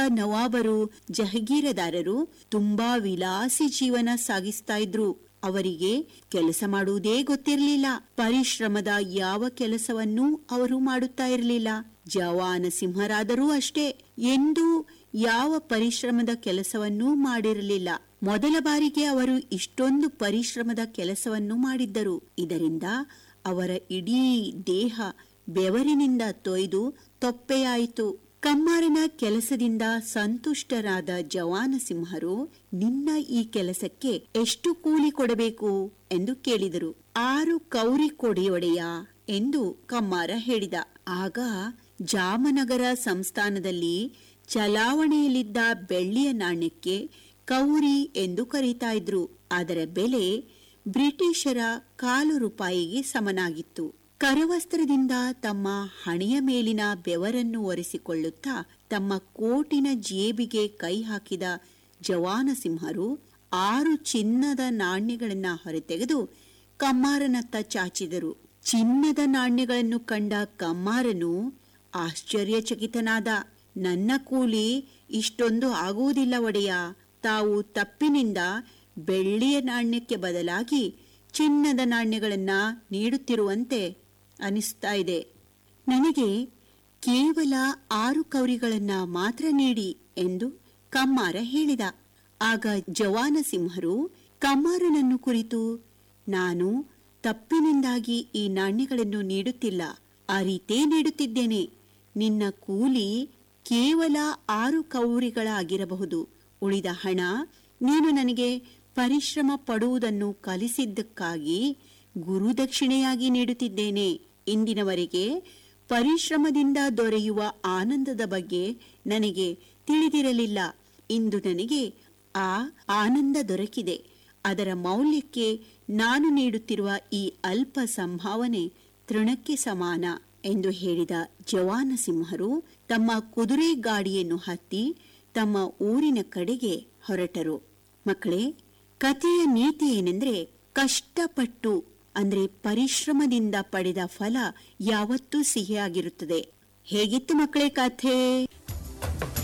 ನವಾಬರು ಜಹಗೀರದಾರರು ತುಂಬಾ ವಿಲಾಸಿ ಜೀವನ ಸಾಗಿಸ್ತಾ ಇದ್ರು ಅವರಿಗೆ ಕೆಲಸ ಮಾಡುವುದೇ ಗೊತ್ತಿರಲಿಲ್ಲ ಪರಿಶ್ರಮದ ಯಾವ ಕೆಲಸವನ್ನೂ ಅವರು ಮಾಡುತ್ತಾ ಇರಲಿಲ್ಲ ಜವಾನ ಸಿಂಹರಾದರೂ ಅಷ್ಟೇ ಎಂದೂ ಯಾವ ಪರಿಶ್ರಮದ ಕೆಲಸವನ್ನೂ ಮಾಡಿರಲಿಲ್ಲ ಮೊದಲ ಬಾರಿಗೆ ಅವರು ಇಷ್ಟೊಂದು ಪರಿಶ್ರಮದ ಕೆಲಸವನ್ನು ಮಾಡಿದ್ದರು ಇದರಿಂದ ಅವರ ಇಡೀ ದೇಹ ಬೆವರಿನಿಂದ ತೊಯ್ದು ತೊಪ್ಪೆಯಾಯಿತು ಕಮ್ಮಾರನ ಕೆಲಸದಿಂದ ಸಂತುಷ್ಟರಾದ ಜವಾನ ಸಿಂಹರು ನಿನ್ನ ಈ ಕೆಲಸಕ್ಕೆ ಎಷ್ಟು ಕೂಲಿ ಕೊಡಬೇಕು ಎಂದು ಕೇಳಿದರು ಆರು ಕೌರಿ ಕೊಡೆಯೊಡೆಯ ಎಂದು ಕಮ್ಮಾರ ಹೇಳಿದ ಆಗ ಜಾಮನಗರ ಸಂಸ್ಥಾನದಲ್ಲಿ ಚಲಾವಣೆಯಲ್ಲಿದ್ದ ಬೆಳ್ಳಿಯ ನಾಣ್ಯಕ್ಕೆ ಕೌರಿ ಎಂದು ಕರೀತಾ ಇದ್ರು ಅದರ ಬೆಲೆ ಬ್ರಿಟಿಷರ ಕಾಲು ರೂಪಾಯಿಗೆ ಸಮನಾಗಿತ್ತು ಕರವಸ್ತ್ರದಿಂದ ತಮ್ಮ ಹಣೆಯ ಮೇಲಿನ ಬೆವರನ್ನು ಒರೆಸಿಕೊಳ್ಳುತ್ತಾ ತಮ್ಮ ಕೋಟಿನ ಜೇಬಿಗೆ ಕೈ ಹಾಕಿದ ಜವಾನ ಸಿಂಹರು ಆರು ಚಿನ್ನದ ನಾಣ್ಯಗಳನ್ನ ಹೊರತೆಗೆದು ಕಮ್ಮಾರನತ್ತ ಚಾಚಿದರು ಚಿನ್ನದ ನಾಣ್ಯಗಳನ್ನು ಕಂಡ ಕಮ್ಮಾರನು ಆಶ್ಚರ್ಯಚಕಿತನಾದ ನನ್ನ ಕೂಲಿ ಇಷ್ಟೊಂದು ಆಗುವುದಿಲ್ಲ ಒಡೆಯ ತಾವು ತಪ್ಪಿನಿಂದ ಬೆಳ್ಳಿಯ ನಾಣ್ಯಕ್ಕೆ ಬದಲಾಗಿ ಚಿನ್ನದ ನಾಣ್ಯಗಳನ್ನ ನೀಡುತ್ತಿರುವಂತೆ ಅನಿಸ್ತಾ ಇದೆ ನನಗೆ ಕೇವಲ ಆರು ಕೌರಿಗಳನ್ನ ಮಾತ್ರ ನೀಡಿ ಎಂದು ಕಮ್ಮಾರ ಹೇಳಿದ ಆಗ ಜವಾನ ಸಿಂಹರು ಕಮ್ಮಾರನನ್ನು ಕುರಿತು ನಾನು ತಪ್ಪಿನಿಂದಾಗಿ ಈ ನಾಣ್ಯಗಳನ್ನು ನೀಡುತ್ತಿಲ್ಲ ಆ ರೀತೇ ನೀಡುತ್ತಿದ್ದೇನೆ ನಿನ್ನ ಕೂಲಿ ಕೇವಲ ಆರು ಕೌರಿಗಳಾಗಿರಬಹುದು ಉಳಿದ ಹಣ ನೀನು ನನಗೆ ಪರಿಶ್ರಮ ಪಡುವುದನ್ನು ಕಲಿಸಿದ್ದಕ್ಕಾಗಿ ಗುರುದಕ್ಷಿಣೆಯಾಗಿ ನೀಡುತ್ತಿದ್ದೇನೆ ಇಂದಿನವರೆಗೆ ಪರಿಶ್ರಮದಿಂದ ದೊರೆಯುವ ಆನಂದದ ಬಗ್ಗೆ ನನಗೆ ತಿಳಿದಿರಲಿಲ್ಲ ಇಂದು ನನಗೆ ಆ ಆನಂದ ದೊರಕಿದೆ ಅದರ ಮೌಲ್ಯಕ್ಕೆ ನಾನು ನೀಡುತ್ತಿರುವ ಈ ಅಲ್ಪ ಸಂಭಾವನೆ ತೃಣಕ್ಕೆ ಸಮಾನ ಎಂದು ಹೇಳಿದ ಜವಾನ ಸಿಂಹರು ತಮ್ಮ ಕುದುರೆ ಗಾಡಿಯನ್ನು ಹತ್ತಿ ತಮ್ಮ ಊರಿನ ಕಡೆಗೆ ಹೊರಟರು ಮಕ್ಕಳೇ ಕಥೆಯ ನೀತಿ ಏನೆಂದ್ರೆ ಕಷ್ಟಪಟ್ಟು ಅಂದ್ರೆ ಪರಿಶ್ರಮದಿಂದ ಪಡೆದ ಫಲ ಯಾವತ್ತೂ ಸಿಹಿಯಾಗಿರುತ್ತದೆ ಹೇಗಿತ್ತು ಮಕ್ಕಳೇ ಕಥೆ